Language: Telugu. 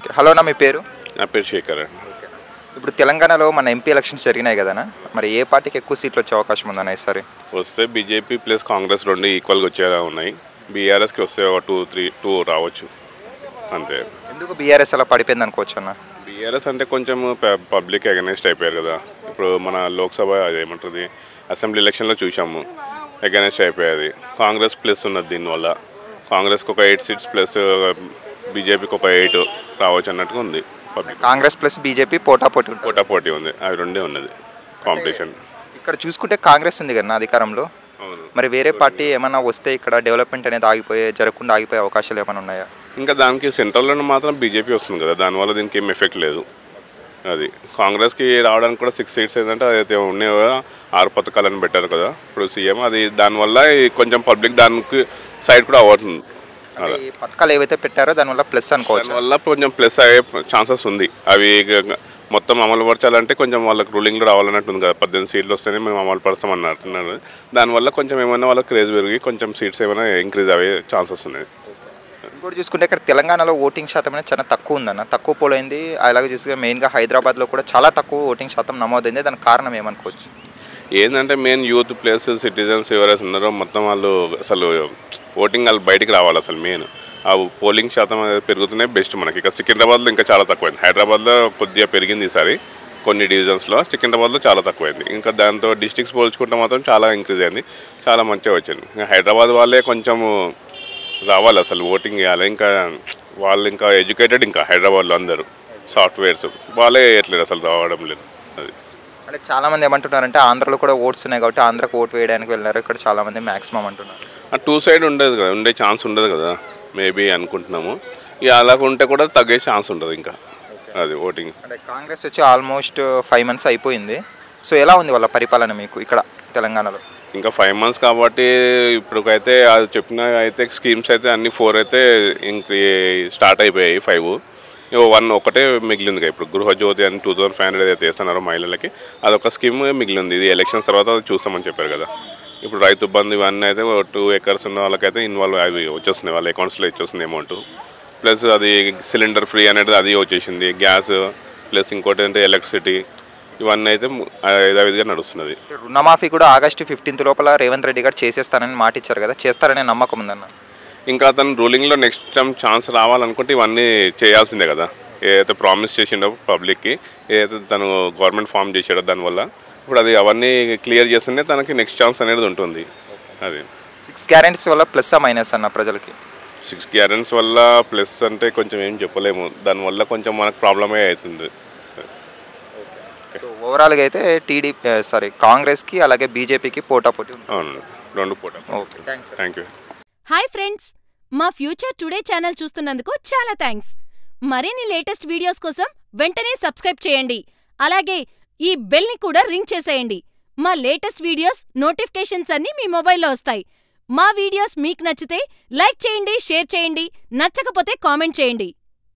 ఓకే హలో నా మీ పేరు నా పేరు శేఖర్ ఇప్పుడు తెలంగాణలో మన ఎంపీ ఎలక్షన్స్ జరిగినాయి కదనా మరి ఏ పార్టీకి ఎక్కువ సీట్లు వచ్చే అవకాశం ఉందన్న ఈసారి వస్తే బీజేపీ ప్లస్ కాంగ్రెస్ రెండు ఈక్వల్గా వచ్చేలా ఉన్నాయి బీఆర్ఎస్కి వస్తే ఒక టూ త్రీ టూ రావచ్చు అంతే ఎందుకు బీఆర్ఎస్ అలా పడిపోయింది అనుకోవచ్చు అన్న బీఆర్ఎస్ అంటే కొంచెం పబ్లిక్ అగెనెస్ట్ అయిపోయారు కదా ఇప్పుడు మన లోక్సభ అదేమంటుంది అసెంబ్లీ ఎలక్షన్లో చూసాము అగెనెస్ట్ అయిపోయేది కాంగ్రెస్ ప్లస్ ఉన్నది దీనివల్ల కాంగ్రెస్కి ఒక ఎయిట్ సీట్స్ ప్లస్ బీజేపీకి ఒక ఎయిట్ రావచ్చు అన్నట్టుగా ఉంది పబ్లిక్ కాంగ్రెస్ ప్లస్ బీజేపీ పోటాపోటీ ఉంటుంది పోటా పోటీ ఉంది అవి రెండే ఉన్నది కాంపిటీషన్ ఇక్కడ చూసుకుంటే కాంగ్రెస్ ఉంది కదా అధికారంలో అవును మరి వేరే పార్టీ ఏమైనా వస్తే ఇక్కడ డెవలప్మెంట్ అనేది ఆగిపోయే జరగకుండా ఆగిపోయే అవకాశాలు ఏమైనా ఉన్నాయా ఇంకా దానికి సెంట్రల్లో మాత్రం బీజేపీ వస్తుంది కదా దానివల్ల దీనికి ఏం ఎఫెక్ట్ లేదు అది కాంగ్రెస్కి రావడానికి కూడా సిక్స్ సీట్స్ ఏంటంటే అదైతే ఉన్నాయో ఆరు పథకాలను పెట్టారు కదా ఇప్పుడు సీఎం అది దానివల్ల ఈ కొంచెం పబ్లిక్ దానికి సైడ్ కూడా అవుతుంది అలా ఈ పథకాలు ఏవైతే పెట్టారో దానివల్ల ప్లస్ అనుకోవచ్చు దానివల్ల కొంచెం ప్లస్ అయ్యే ఛాన్సెస్ ఉంది అవి గ- మొత్తం అమలు పరచాలంటే కొంచెం వాళ్ళకి రూలింగ్లో రావాలన్నట్టు ఉంది కదా పద్దెనిమిది సీట్లు వస్తేనే మేము అమలు పరుస్తాం అన్నట్టున్నారు దానివల్ల కొంచెం ఏమైనా వాళ్ళకి క్రేజ్ పెరిగి కొంచెం సీట్స్ ఏమైనా ఇంక్రీజ్ అయ్యే ఛాన్సెస్ ఉన్నాయి ఇంకోటి చూసుకుంటే ఇక్కడ తెలంగాణలో ఓటింగ్ శాతం అనేది చాలా తక్కువ ఉందన్న తక్కువ పోలైంది అలాగే చూసుకుంటే మెయిన్గా హైదరాబాద్లో కూడా చాలా తక్కువ ఓటింగ్ శాతం నమోదైంది దానికి కారణం ఏమనుకోవచ్చు ఏంటంటే మెయిన్ యూత్ ప్లేస్ సిటిజన్స్ ఎవరైతే ఉన్నారో మొత్తం వాళ్ళు అసలు ఓటింగ్ వాళ్ళు బయటికి రావాలి అసలు మెయిన్ ఆ పోలింగ్ శాతం అనేది పెరుగుతున్నాయి బెస్ట్ మనకి ఇక సికింద్రాబాద్లో ఇంకా చాలా తక్కువైంది హైదరాబాద్లో కొద్దిగా పెరిగింది ఈసారి కొన్ని డివిజన్స్లో సికింద్రాబాద్లో చాలా తక్కువైంది ఇంకా దాంతో డిస్ట్రిక్ట్స్ పోల్చుకుంటే మాత్రం చాలా ఇంక్రీజ్ అయింది చాలా మంచిగా వచ్చింది ఇంకా హైదరాబాద్ వాళ్ళే కొంచెము రావాలి అసలు ఓటింగ్ చేయాలి ఇంకా వాళ్ళు ఇంకా ఎడ్యుకేటెడ్ ఇంకా హైదరాబాద్లో అందరూ సాఫ్ట్వేర్స్ వాళ్ళే వేయట్లేదు అసలు రావడం లేదు అది అంటే చాలా మంది ఏమంటున్నారంటే ఆంధ్రలో కూడా ఓట్స్ ఉన్నాయి కాబట్టి ఆంధ్రకు ఓటు వేయడానికి వెళ్ళారు ఇక్కడ చాలా మంది మాక్సిమం అంటున్నారు ఆ టూ సైడ్ ఉండదు కదా ఉండే ఛాన్స్ ఉండదు కదా మేబీ అనుకుంటున్నాము ఇక అలా ఉంటే కూడా తగ్గే ఛాన్స్ ఉంటుంది ఇంకా అది ఓటింగ్ అంటే కాంగ్రెస్ వచ్చి ఆల్మోస్ట్ ఫైవ్ మంత్స్ అయిపోయింది సో ఎలా ఉంది వాళ్ళ పరిపాలన మీకు ఇక్కడ తెలంగాణలో ఇంకా ఫైవ్ మంత్స్ కాబట్టి ఇప్పటికైతే అది చెప్పిన అయితే స్కీమ్స్ అయితే అన్ని ఫోర్ అయితే ఇంక్రీ స్టార్ట్ అయిపోయాయి ఫైవ్ వన్ ఒకటే మిగిలింది కదా ఇప్పుడు గృహజ్యోతి అని టూ థౌసండ్ ఫైవ్ హండ్రెడ్ అయితే వేస్తున్నారో మహిళలకి అదొక స్కీమ్ మిగిలింది ఇది ఎలక్షన్స్ తర్వాత అది చూస్తామని చెప్పారు కదా ఇప్పుడు రైతు బంధు ఇవన్నీ అయితే టూ ఎకర్స్ ఉన్న వాళ్ళకైతే ఇన్వాల్వ్ అవి వచ్చేస్తున్నాయి వాళ్ళ అకౌంట్స్లో వచ్చేస్తుంది అమౌంట్ ప్లస్ అది సిలిండర్ ఫ్రీ అనేది అది వచ్చేసింది గ్యాస్ ప్లస్ ఇంకోటి అంటే ఎలక్ట్రిసిటీ ఇవన్నీ అయితే యథావిధిగా నడుస్తున్నది రుణమాఫీ కూడా ఆగస్టు ఫిఫ్టీన్త్ లోపల రేవంత్ రెడ్డి గారు చేసేస్తానని మాట ఇచ్చారు కదా చేస్తారనే నమ్మకం ఉందన్న ఇంకా అతను రూలింగ్లో నెక్స్ట్ టైం ఛాన్స్ రావాలనుకుంటే ఇవన్నీ చేయాల్సిందే కదా ఏదైతే ప్రామిస్ చేసిండో పబ్లిక్కి ఏదైతే తను గవర్నమెంట్ ఫామ్ చేసాడో దానివల్ల ఇప్పుడు అది అవన్నీ క్లియర్ చేస్తేనే తనకి నెక్స్ట్ ఛాన్స్ అనేది ఉంటుంది అది సిక్స్ గ్యారెంటీస్ వల్ల ప్లస్ మైనస్ అన్న ప్రజలకి సిక్స్ గ్యారెంట్స్ వల్ల ప్లస్ అంటే కొంచెం ఏం చెప్పలేము దానివల్ల కొంచెం మనకు ప్రాబ్లమే అవుతుంది సో ఓవరాల్గా అయితే టీడీపీ సారీ కాంగ్రెస్కి అలాగే బీజేపీకి పోటాపోటీ ఉంది అవును రెండు పూట okay thanks thank you hi friends మా ఫ్యూచర్ టుడే ఛానల్ చూస్తున్నందుకు చాలా థ్యాంక్స్ మరిన్ని లేటెస్ట్ వీడియోస్ కోసం వెంటనే సబ్స్క్రైబ్ చేయండి అలాగే ఈ బెల్ని కూడా రింగ్ చేసేయండి మా లేటెస్ట్ వీడియోస్ నోటిఫికేషన్స్ అన్నీ మీ మొబైల్లో వస్తాయి మా వీడియోస్ మీకు నచ్చితే లైక్ చేయండి షేర్ చేయండి నచ్చకపోతే కామెంట్ చేయండి